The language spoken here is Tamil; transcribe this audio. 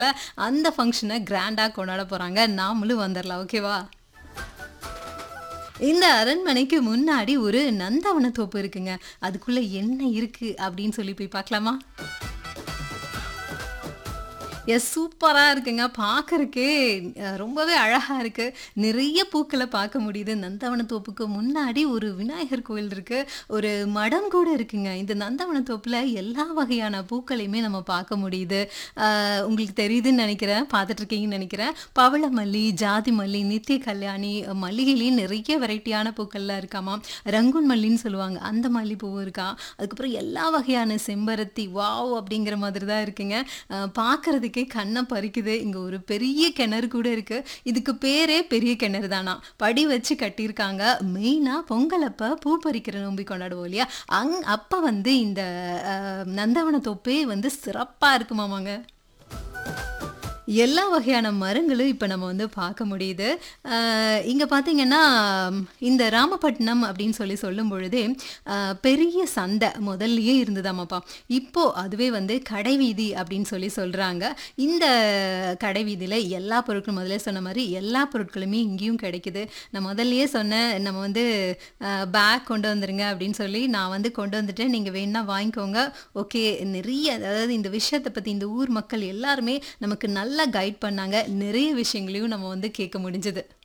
அந்த ஃபங்ஷனை கிராண்டா கொண்டாட போறாங்க. நாமளும் வந்துரலாம். ஓகேவா? இந்த அரண்மனைக்கு முன்னாடி ஒரு நந்தவன தோப்பு இருக்குங்க. அதுக்குள்ள என்ன இருக்கு அப்படின்னு சொல்லி போய் பார்க்கலாமா? எஸ் சூப்பரா இருக்குங்க. பார்க்கறக்கே அ ரொம்பவே அழகா இருக்கு. நிறைய பூக்கள பார்க்க முடியுது. நந்தவன தோப்புக்கு முன்னாடி ஒரு விநாயகர் கோயில் இருக்கு. ஒரு மடம் கூட இருக்குங்க. இந்த நந்தவன தோப்புல எல்லா வகையான பூக்களையுமே நம்ம பார்க்க முடியுது. அ உங்களுக்கு தெரியுதுன்னு நெனைக்கிறேன். பார்த்துட்டு இருக்கீங்கன்னு நெனைக்கிறேன். பவளமல்லி, ஜாதி மல்லி, நித்திய கல்யாணி, மல்லிகையிலேயே நிறைய வெரைட்டியான பூக்கள்லாம் இருக்காமாம். ரங்கூன் மல்லின்னு சொல்லுவாங்க. அந்த மல்லிப்பூவும் இருக்காம். அதுக்கப்புறம் எல்லா வகையான செம்பருத்தி, வாவ்! அப்படிங்கிற மாதிரி தான் இருக்குங்க. அ பார்க்கறதுக்கே கண்ண பறிக்குது. இங்க ஒரு பெரிய கிணறு கூட இருக்கு. இதுக்கு பேரே பெரிய கிணறு தானாம். படி வச்சு கட்டியிருக்காங்க. மெயினா பொங்கல் அப்ப பூ பறிக்கிற நோம்பி கொண்டாடுவோம் இல்லையா? அங் அப்ப வந்து இந்த அ நந்தவன தோப்பே வந்து சிறப்பா இருக்குமாமாங்க. எல்லா வகையான மரங்களும் இப்ப நம்ம வந்து பார்க்க முடியுது. அ இங்க பார்த்தீங்கன்னா, இந்த ராமபட்டணம் அப்படின்னு சொல்லி சொல்லும்பொழுதே, அ பெரிய சந்தை முதல்லயே இருந்ததாமாப்பா. இப்போ அதுவே வந்து கடைவீதி அப்படின்னு சொல்லி சொல்றாங்க. இந்த கடைவீதியில எல்லா பொருட்களும் முதல்ல சொன்ன மாரி எல்லா பொருட்களுமே இங்கேயும் கிடைக்குது. நான் முதல்லயே சொன்னேன், நம்ம வந்து அ பேக் கொண்டு வந்துருங்க அப்படின்னு சொல்லி, நான் வந்து கொண்டு வந்துட்டேன். நீங்க வேணுனா வாங்கிக்கோங்க. ஓகே நிறைய அதாவது இந்த விஷயத்த பத்தி இந்த ஊர் மக்கள் எல்லாருமே நமக்கு நல்லா கைட் பண்ணாங்க. நிறைய விஷயங்களையும் நம்ம வந்து கேட்க முடிஞ்சது.